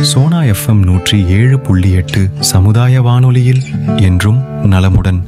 Sona FM நூற்றி ஏழு புள்ளி எட்டு சமுதாய வானொலியில் என்றும் நலமுடன்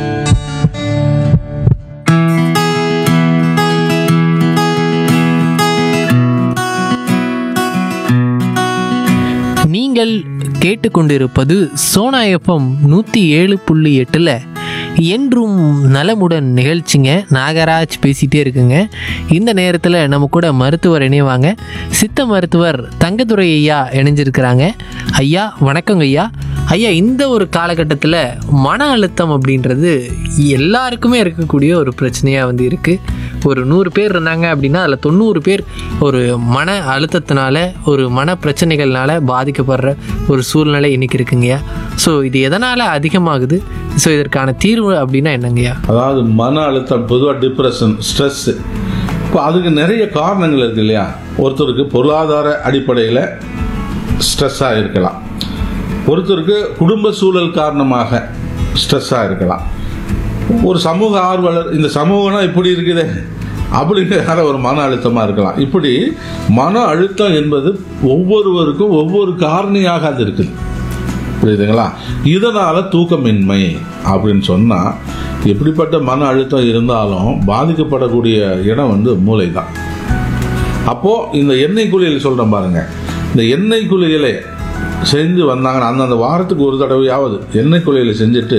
நீங்கள் கேட்டுக்கொண்டிருப்பது சோனா எஃப்எம் நூற்றி ஏழு புள்ளி எட்டில் என்றும் நலமுடன் நிகழ்ச்சிங்க நாகராஜ் பேசிகிட்டே இருக்குங்க இந்த நேரத்தில் நம்ம கூட மருத்துவர் இணைவாங்க சித்த மருத்துவர் தங்கதுரை ஐயா இணைஞ்சிருக்கிறாங்க ஐயா வணக்கங்க ஐயா ஐயா இந்த ஒரு காலகட்டத்தில் மன அழுத்தம் அப்படின்றது எல்லாருக்குமே இருக்கக்கூடிய ஒரு பிரச்சனையாக வந்து இருக்குது ஒரு நூறு பேர் இருந்தாங்க அப்படின்னா அதில் தொண்ணூறு பேர் ஒரு மன அழுத்தத்தினால ஒரு மன பிரச்சனைகள்னால பாதிக்கப்படுற ஒரு சூழ்நிலை இன்னைக்கு இருக்குங்கய்யா ஸோ இது எதனால் அதிகமாகுது ஸோ இதற்கான தீர்வு அப்படின்னா என்னங்கய்யா அதாவது மன அழுத்தம் பொதுவாக டிப்ரெஷன் ஸ்ட்ரெஸ் இப்போ அதுக்கு நிறைய காரணங்கள் இருக்கு இல்லையா ஒருத்தருக்கு பொருளாதார அடிப்படையில் ஸ்ட்ரெஸ்ஸாக இருக்கலாம் ஒருத்தருக்கு குடும்ப சூழல் காரணமாக ஸ்ட்ரெஸ்ஸாக இருக்கலாம் ஒரு சமூக ஆர்வலர் இந்த சமூகம்னா இப்படி இருக்குதே அப்படிங்கிற ஒரு மன அழுத்தமாக இருக்கலாம் இப்படி மன அழுத்தம் என்பது ஒவ்வொருவருக்கும் ஒவ்வொரு காரணியாக அது இருக்குது புரியுதுங்களா இதனால தூக்கமின்மை அப்படின்னு சொன்னா எப்படிப்பட்ட மன அழுத்தம் இருந்தாலும் பாதிக்கப்படக்கூடிய இடம் வந்து மூளை தான் அப்போ இந்த எண்ணெய் குளியல் சொல்றேன் பாருங்க இந்த எண்ணெய் குளியலை செஞ்சு வந்தாங்கன்னா அந்தந்த வாரத்துக்கு ஒரு தடவையாவது எண்ணெய் குளியலை செஞ்சுட்டு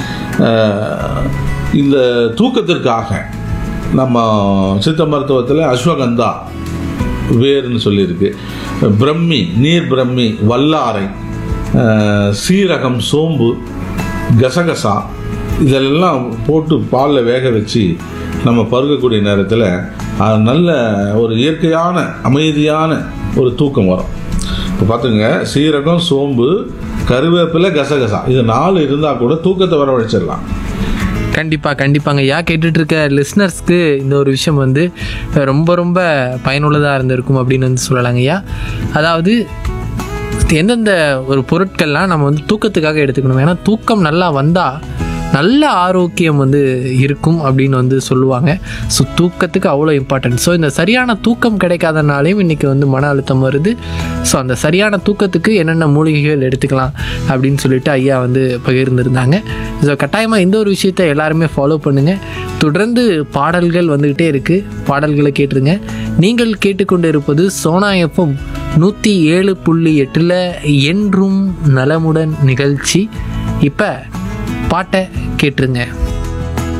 ஆஹ், இந்த தூக்கத்திற்காக நம்ம சித்த மருத்துவத்தில் அஸ்வகந்தா வேர்னு சொல்லியிருக்கு பிரம்மி நீர் பிரம்மி வல்லாரை அஹ், சீரகம் சோம்பு கசகசா இதெல்லாம் போட்டு பாலில் வேக வச்சு நம்ம பருகக்கூடிய நேரத்தில் அது நல்ல ஒரு இயற்கையான அமைதியான ஒரு தூக்கம் வரும் இப்போ பார்த்துங்க சீரகம் சோம்பு கருவேப்பிலை கசகசா இது நாலு இருந்தால் கூட தூக்கத்தை வரவழைச்சிடலாம் கண்டிப்பாக கண்டிப்பாங்க ஐயா கேட்டுட்டு இருக்க லிஸ்னர்ஸ்க்கு இந்த ஒரு விஷயம் வந்து ரொம்ப ரொம்ப பயனுள்ளதாக இருந்திருக்கும் அப்படின்னு வந்து சொல்லலாங்க ஐயா அதாவது எந்தெந்த ஒரு பொருட்கள்லாம் நம்ம வந்து தூக்கத்துக்காக எடுத்துக்கணும் ஏன்னா தூக்கம் நல்லா வந்தால் நல்ல ஆரோக்கியம் வந்து இருக்கும் அப்படின்னு வந்து சொல்லுவாங்க ஸோ தூக்கத்துக்கு அவ்வளோ இம்பார்ட்டன்ட் ஸோ இந்த சரியான தூக்கம் கிடைக்காதனாலையும் இன்றைக்கி வந்து மன அழுத்தம் வருது ஸோ அந்த சரியான தூக்கத்துக்கு என்னென்ன மூலிகைகள் எடுத்துக்கலாம் அப்படின்னு சொல்லிட்டு ஐயா வந்து பகிர்ந்திருந்தாங்க ஸோ கட்டாயமாக இந்த ஒரு விஷயத்தை எல்லாருமே ஃபாலோ பண்ணுங்கள் தொடர்ந்து பாடல்கள் வந்துக்கிட்டே இருக்குது பாடல்களை கேட்டுருங்க நீங்கள் கேட்டுக்கொண்டு இருப்பது சோனா எஃப்எம் நூற்றி ஏழு புள்ளி எட்டில் என்றும் நலமுடன் நிகழ்ச்சி இப்போ பாட்டை கேட்டுருங்க